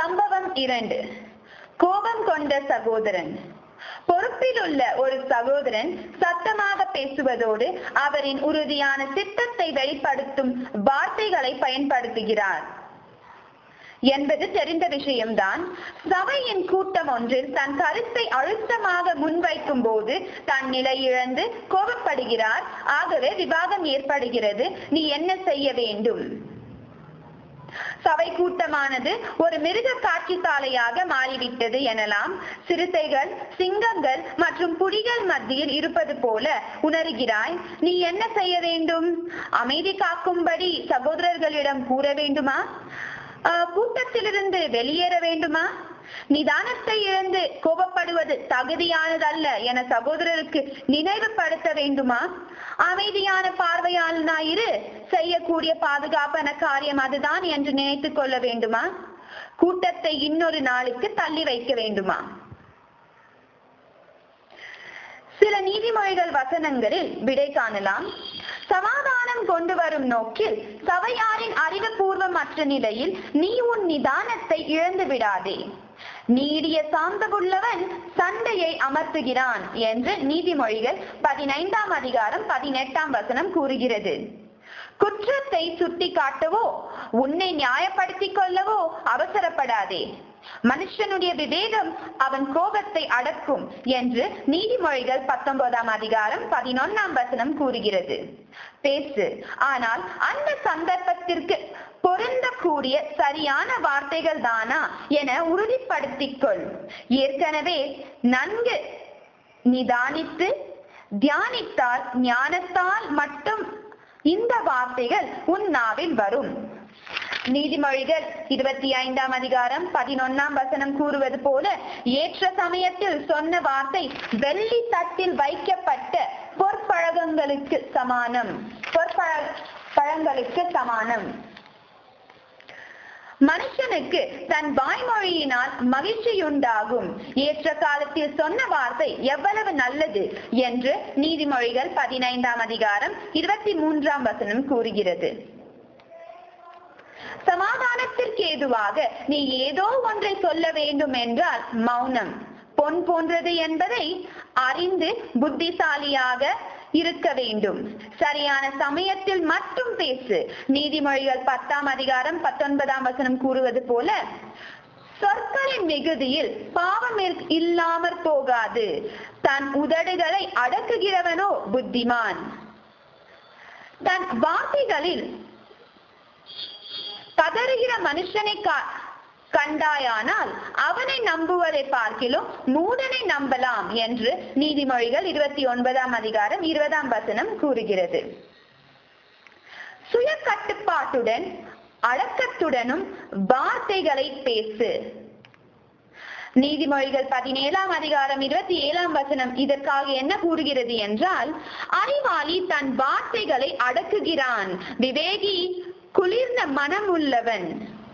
சம்பவம் இரண்டு கோபம் கொண்ட சகோதரன் பொறுப்பில் உள்ள ஒரு சகோதரன் சத்தமாக பேசுவதோடு அவரின் உறுதியான சித்தத்தை வெளிப்படுத்தும் வார்த்தைகளை பயன்படுத்துகிறார் என்பது தெரிந்த விஷயம்தான் சபையின் கூட்டம் ஒன்றில் தன் கருத்தை அழுத்தமாக முன்வைக்கும் போது தன் நிலை இழந்து கோபப்படுகிறார் ஆகவே விவாதம் ஏற்படுகிறது நீ என்ன செய்ய வேண்டும் சபை கூட்டமானது ஒரு மிருக காட்சி சாலையாக மாறிவிட்டது எனலாம் சிறுத்தைகள் சிங்கங்கள் மற்றும் புலிகள் மத்தியில் இருப்பது போல உணர்கிறாய் நீ என்ன செய்ய வேண்டும் அமைதி காக்கும்படி சகோதரர்களிடம் கூற வேண்டுமா ஆஹ், கூட்டத்திலிருந்து வெளியேற வேண்டுமா நிதானத்தை இழந்து கோபப்படுவது தகுதியானதல்ல என சகோதரருக்கு நினைவுபடுத்த வேண்டுமா அமைதியான பார்வையாளனாயிரு செய்யக்கூடிய பாதுகாப்பான காரியம் அதுதான் என்று நினைத்துக் கொள்ள வேண்டுமா கூட்டத்தை இன்னொரு நாளுக்கு தள்ளி வைக்க வேண்டுமா சில நீதிமொழிகள் வசனங்களில் விடை காணலாம் சமாதானம் கொண்டு வரும் நோக்கில் சபையாரின் அறிவுபூர்வமற்ற நிலையில் நீ உன் நிதானத்தை இழந்து விடாதே நீடிய சாந்தமுள்ளவன் சண்டையை அமர்த்துகிறான் என்று நீதிமொழிகள் பதினைந்தாம் அதிகாரம் பதினெட்டாம் வசனம் கூறுகிறது குற்றத்தை சுட்டி காட்டவோ உன்னை நியாயப்படுத்திக் கொள்ளவோ அவசரப்படாதே மனுஷனுடைய விவேகம் அவன் கோபத்தை அடக்கும் என்று நீதிமொழிகள் பத்தொன்பதாம் அதிகாரம் பதினொன்னாம் வசனம் கூறுகிறது பேசு ஆனால் அந்த சந்தர்ப்பத்திற்கு பொருந்தக்கூடிய சரியான வார்த்தைகள் தானா என உறுதிப்படுத்திக் கொள் ஏற்கனவே நன்கு நிதானித்து தியானித்தால் ஞானத்தால் மட்டும் இந்த வார்த்தைகள் உன் நாவில் வரும் நீதிமொழிகள் இருபத்தி ஐந்தாம் அதிகாரம் பதினொன்னாம் வசனம் கூறுவது போல ஏற்ற சமயத்தில் சொன்ன வார்த்தை வெள்ளி தட்டில் வைக்கப்பட்ட பொற்பழகங்களுக்கு சமானம் பொற்பழ பழங்களுக்கு சமானம் மனுஷனுக்கு தன் வாய்மொழியினால் மகிழ்ச்சியுண்டாகும் ஏற்ற காலத்தில் சொன்ன வார்த்தை எவ்வளவு நல்லது என்று நீதிமொழிகள் பதினைந்தாம் அதிகாரம் இருபத்தி மூன்றாம் வசனம் கூறுகிறது சமாதானத்திற்கு ஏதுவாக நீ ஏதோ ஒன்றை சொல்ல வேண்டும் என்றால் மௌனம் பொன் போன்றது என்பதை அறிந்து புத்திசாலியாக இருக்க வேண்டும் சரியான சமயத்தில் மட்டும் பேசு நீதிமொழிகள் பத்தாம் அதிகாரம் பத்தொன்பதாம் வசனம் கூறுவது போல சொற்களின் மிகுதியில் பாவம் இரு- இல்லாமற் போகாது தன் உதடுகளை அடக்குகிறவனோ புத்திமான் தன் வார்த்தைகளில் கதறுகிற மனுஷனை கா- கண்டாயானால் அவனை நம்புவதை பார்க்கிலும் மூடனை நம்பலாம் என்று நீதிமொழிகள் இருபத்தி ஒன்பதாம் அதிகாரம் இருபதாம் வசனம் கூறுகிறது சுய கட்டுப்பாட்டுடன் அடக்கத்துடனும் வார்த்தைகளை பேசு நீதிமொழிகள் பதினேழாம் அதிகாரம் இருபத்தி ஏழாம் வசனம் இதற்காக என்ன கூறுகிறது என்றால் அறிவாளி தன் வார்த்தைகளை அடக்குகிறான் விவேகி குளிர்ந்த மனம் உள்ளவன்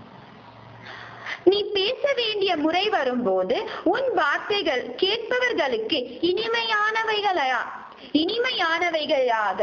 நீ பேச வேண்டிய முறை வரும்போது உன் வார்த்தைகள் கேட்பவர்களுக்கு இனிமையானவைகளா இனிமையானவைகளாக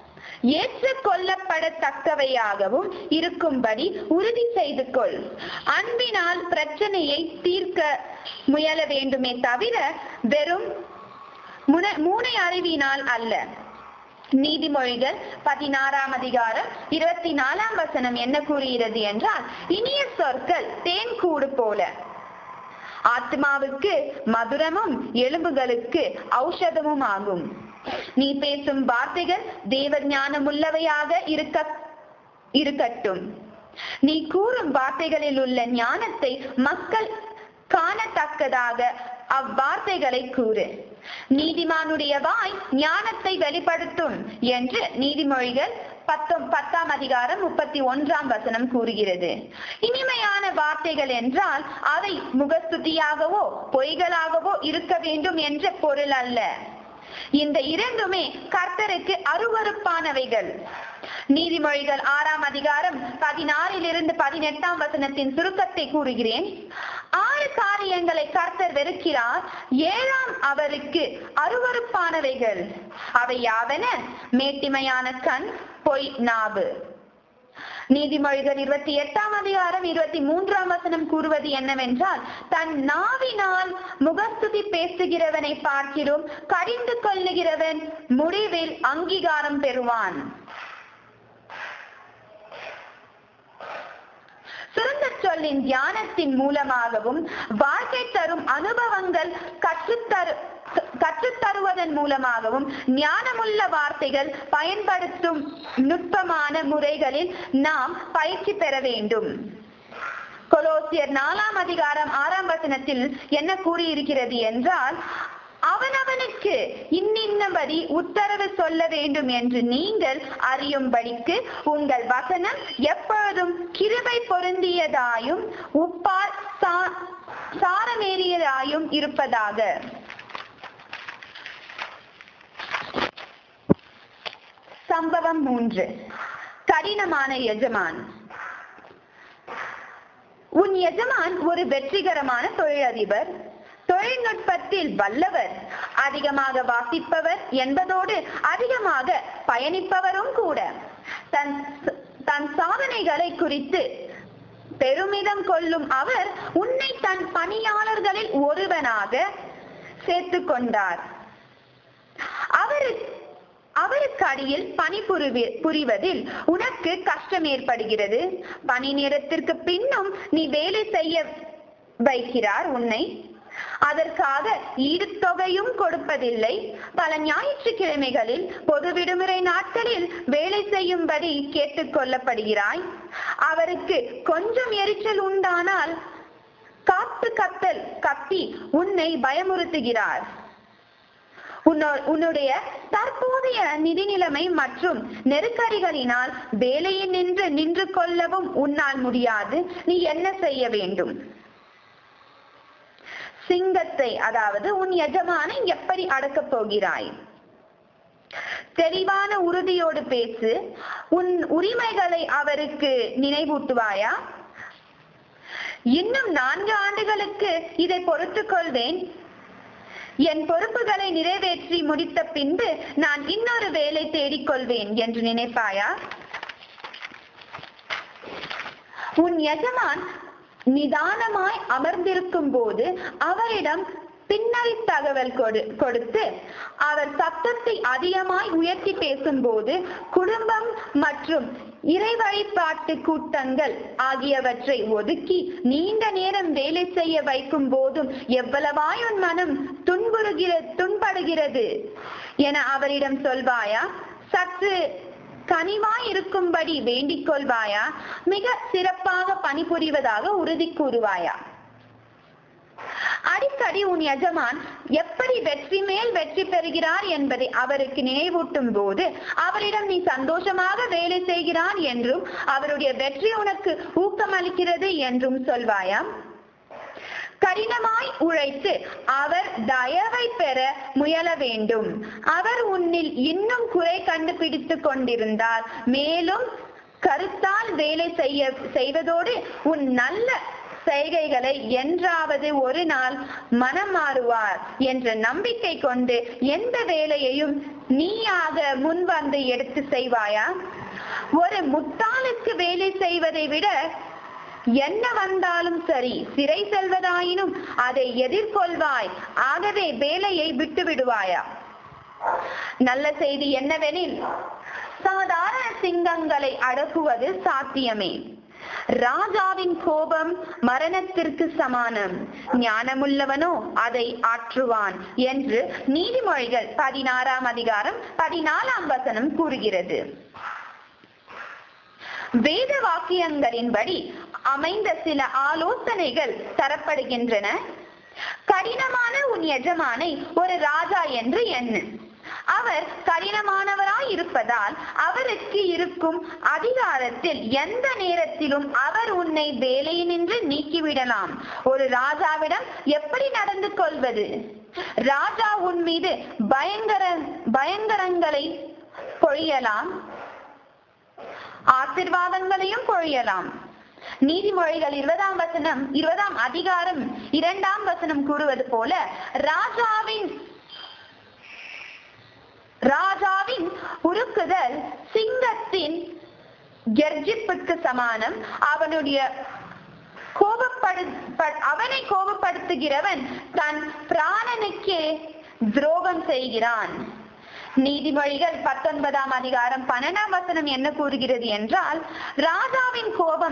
ஏற்றுக்கொள்ளப்படத்தக்கவையாகவும் இருக்கும்படி உறுதி செய்து கொள் அன்பினால் பிரச்சனையை தீர்க்க முயல வேண்டுமே தவிர வெறும் முன- மூனை அறிவினால் அல்ல நீதிமொழிகள் பதினாறாம் அதிகாரம் இருபத்தி நாலாம் வசனம் என்ன கூறுகிறது என்றால் இனிய சொற்கள் தேன் கூடு போல ஆத்மாவுக்கு மதுரமும் எலும்புகளுக்கு ஔஷதமும் ஆகும் நீ பேசும் வார்த்தைகள் தேவ ஞானமுள்ளவையாக இருக்க இருக்கட்டும் நீ கூறும் வார்த்தைகளில் உள்ள ஞானத்தை மக்கள் காணத்தக்கதாக அவ்வார்த்தைகளை கூறு நீதிமானுடைய வாய் ஞானத்தை வெளிப்படுத்தும் என்று நீதிமொழிகள் பத்தொம் பத்தாம் அதிகாரம் முப்பத்தி ஒன்றாம் வசனம் கூறுகிறது இனிமையான வார்த்தைகள் என்றால் அவை முகஸ்துதியாகவோ பொய்களாகவோ இருக்க வேண்டும் என்ற பொருள் அல்ல இந்த இரண்டுமே கர்த்தருக்கு அருவருப்பானவைகள் நீதிமொழிகள் ஆறாம் அதிகாரம் பதினாறிலிருந்து பதினெட்டாம் வசனத்தின் சுருக்கத்தை கூறுகிறேன் ஆறு காரியங்களை கர்த்தர் வெறுக்கிறார் ஏழாம் அவருக்கு அருவருப்பானவைகள் அவை யாவன மேட்டிமையான கண் பொய் நாவு நீதிமொழிகள் இருபத்தி எட்டாம் அதிகாரம் இருபத்தி மூன்றாம் வசனம் கூறுவது என்னவென்றால் தன் நாவினால் முகஸ்துதி பேசுகிறவனை பார்க்கிறோம் கடிந்து கொள்ளுகிறவன் முடிவில் அங்கீகாரம் பெறுவான் சுருங்க சொல்லின் தியானத்தின் மூலமாகவும் வாழ்க்கை தரும் அனுபவங்கள் கற்றுத்தரு கற்றுத்தருவதன் மூலமாகவும் ஞானமுள்ள வார்த்தைகள் பயன்படுத்தும் நுட்பமான முறைகளில் நாம் பயிற்சி பெற வேண்டும் கொலோசியர் நாலாம் அதிகாரம் ஆறாம் வசனத்தில் என்ன கூறியிருக்கிறது என்றால் அவனவனுக்கு இன்னின்னபடி உத்தரவு சொல்ல வேண்டும் என்று நீங்கள் அறியும்படிக்கு உங்கள் வசனம் எப்பொழுதும் கிருபை பொருந்தியதாயும் உப்பால் சா- சாரமேறியதாயும் இருப்பதாக சம்பவம் மூன்று கடினமான எஜமான் உன் எஜமான் ஒரு வெற்றிகரமான தொழிலதிபர் தொழில்நுட்பத்தில் வல்லவர் அதிகமாக வாசிப்பவர் என்பதோடு அதிகமாக பயணிப்பவரும் கூட தன் தன் சாதனைகளை குறித்து பெருமிதம் கொள்ளும் அவர் உன்னை தன் பணியாளர்களில் ஒருவனாக சேர்த்துக் கொண்டார் அவரு அவருக்கு அடியில் பணிபுரிவி புரிவதில் உனக்கு கஷ்டம் ஏற்படுகிறது பணி நேரத்திற்கு பின்னும் நீ வேலை செய்ய வைக்கிறார் உன்னை அதற்காக ஈடுத்தொகையும் கொடுப்பதில்லை பல ஞாயிற்றுக்கிழமைகளில் பொது விடுமுறை நாட்களில் வேலை செய்யும்படி கேட்டுக் கொள்ளப்படுகிறாய் அவருக்கு கொஞ்சம் எரிச்சல் உண்டானால் காத்து கத்தல் கத்தி உன்னை பயமுறுத்துகிறார் உன்னோ- உன்னுடைய தற்போதைய நிதி நிலைமை மற்றும் நெருக்கடிகளினால் வேலையில் நின்று நின்று கொள்ளவும் உன்னால் முடியாது நீ என்ன செய்ய வேண்டும் சிங்கத்தை அதாவது உன் எஜமானை எப்படி அடக்கப் போகிறாய் தெளிவான உறுதியோடு பேசு உன் உரிமைகளை அவருக்கு நினைவூட்டுவாயா இன்னும் நான்கு ஆண்டுகளுக்கு இதை பொறுத்துக் கொள்வேன் என் பொறுப்புகளை நிறைவேற்றி முடித்த பின்பு நான் இன்னொரு வேலை தேடிக்கொள்வேன் என்று நினைப்பாயா உன் எஜமான் நிதானமாய் அமர்ந்திருக்கும் போது அவரிடம் பின்னறி தகவல் கொடு கொடுத்து அவர் சத்தத்தை அதிகமாய் உயர்த்தி பேசும்போது குடும்பம் மற்றும் இறை வழிபாட்டு கூட்டங்கள் ஆகியவற்றை ஒதுக்கி நீண்ட நேரம் வேலை செய்ய வைக்கும் போதும் எவ்வளவாய் உன் மனம் துன்புறுகிற துன்படுகிறது என அவரிடம் சொல்வாயா சற்று கனிவாய் இருக்கும்படி வேண்டிக் கொள்வாயா மிக சிறப்பாக பணிபுரிவதாக உறுதி கூறுவாயா அடிக்கடி உன் எஜமான் எப்படி வெற்றி மேல் வெற்றி பெறுகிறார் என்பதை அவருக்கு நினைவூட்டும் போது அவரிடம் நீ சந்தோஷமாக வேலை செய்கிறான் என்றும் அவருடைய வெற்றி உனக்கு ஊக்கமளிக்கிறது என்றும் சொல்வாயா கடினமாய் உழைத்து அவர் தயவை பெற முயல வேண்டும் அவர் உன்னில் இன்னும் குறை கண்டுபிடித்துக் கொண்டிருந்தால் மேலும் கருத்தால் வேலை செய்ய செய்வதோடு உன் நல்ல செய்கைகளை என்றாவது ஒரு நாள் மனம் மாறுவார் என்ற நம்பிக்கை கொண்டு எந்த வேலையையும் நீயாக முன்வந்து எடுத்து செய்வாயா ஒரு முட்டாளுக்கு வேலை செய்வதை விட என்ன வந்தாலும் சரி சிறை செல்வதாயினும் அதை எதிர்கொள்வாய் ஆகவே வேலையை விட்டு விடுவாயா நல்ல செய்தி என்னவெனில் சாதாரண சிங்கங்களை அடக்குவது சாத்தியமே ராஜாவின் கோபம் மரணத்திற்கு சமானம் ஞானமுள்ளவனோ அதை ஆற்றுவான் என்று நீதிமொழிகள் பதினாறாம் அதிகாரம் பதினாலாம் வசனம் கூறுகிறது வேத வாக்கியங்களின்படி அமைந்த சில ஆலோசனைகள் தரப்படுகின்றன கடினமான உன் எஜமானை ஒரு ராஜா என்று எண்ணு அவர் கடினமானவராய் இருப்பதால் அவருக்கு இருக்கும் அதிகாரத்தில் எந்த நேரத்திலும் அவர் உன்னை வேலையினின்று நீக்கிவிடலாம் ஒரு ராஜாவிடம் எப்படி நடந்து கொள்வது ராஜா உன் மீது பயங்கர பயங்கரங்களை பொழியலாம் ஆசிர்வாதங்களையும் பொழியலாம் நீதிமொழிகள் இருபதாம் வசனம் இருபதாம் அதிகாரம் இரண்டாம் வசனம் கூறுவது போல ராஜாவின் ராஜாவின் உருக்குதல் சிங்கத்தின் கெர்ஜிப்புக்கு சமானம் அவனுடைய கோபப்படு ப- அவனை கோபப்படுத்துகிறவன் தன் பிராணனுக்கே துரோகம் செய்கிறான் நீதிமொழிகள் பத்தொன்பதாம் அதிகாரம் பன்னெண்டாம் வசனம் என்ன கூறுகிறது என்றால் ராஜாவின் கோபம்